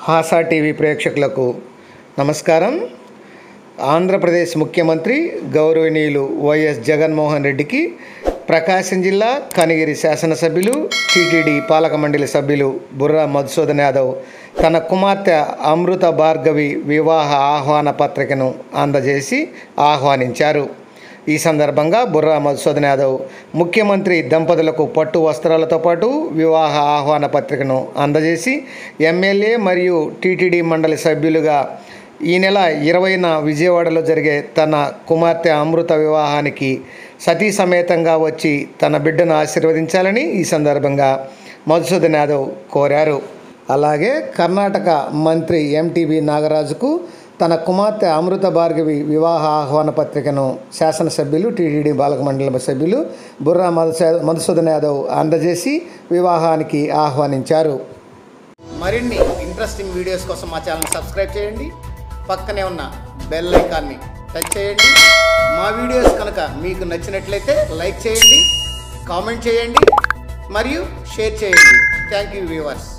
హాసా TV ప్రేక్షకులకు నమస్కారం ఆంధ్రప్రదేశ్ ముఖ్యమంత్రి గౌరవనీయులు వైఎస్ జగన్మోహన్ రెడ్డికి ప్రకాశం జిల్లా కనిగిరి శాసనసభ్యులు టీటీడీ పాలక మండలి సభ్యులు బుర్రా మధుసూదన్ యాదవ్ తన కుమార్తె అమృత భార్గవి వివాహ ఆహ్వాన పత్రికను అందజేసి ఆహ్వానించారు ఈ సందర్భంగా బుర్రా మధుసూదన్ యాదవ్ ముఖ్యమంత్రి దంపతులకు పట్టు వస్త్రాలతో పాటు వివాహ ఆహ్వాన పత్రికను అందజేసి ఎమ్మెల్యే మరియు టీటీడీ మండలి సభ్యులుగా ఈ నెల ఇరవైన విజయవాడలో జరిగే తన కుమార్తె అమృత వివాహానికి సతీ సమేతంగా వచ్చి తన బిడ్డను ఆశీర్వదించాలని ఈ సందర్భంగా మధుసూదన్ యాదవ్ కోరారు అలాగే కర్ణాటక మంత్రి ఎంటీబీ నాగరాజుకు తన కుమార్తె అమృత భార్గవి వివాహ ఆహ్వాన పత్రికను శాసనసభ్యులు టీటీడీ బాలక మండలి సభ్యులు బుర్రా మధుసూ మధుసూదన్ యాదవ్ అందజేసి వివాహానికి ఆహ్వానించారు మరిన్ని ఇంట్రెస్టింగ్ వీడియోస్ కోసం మా ఛానల్ సబ్స్క్రైబ్ చేయండి పక్కనే ఉన్న బెల్ ఐకాన్ని టచ్ చేయండి మా వీడియోస్ కనుక మీకు నచ్చినట్లయితే లైక్ చేయండి కామెంట్ చేయండి మరియు షేర్ చేయండి థ్యాంక్ యూ వ్యూవర్స్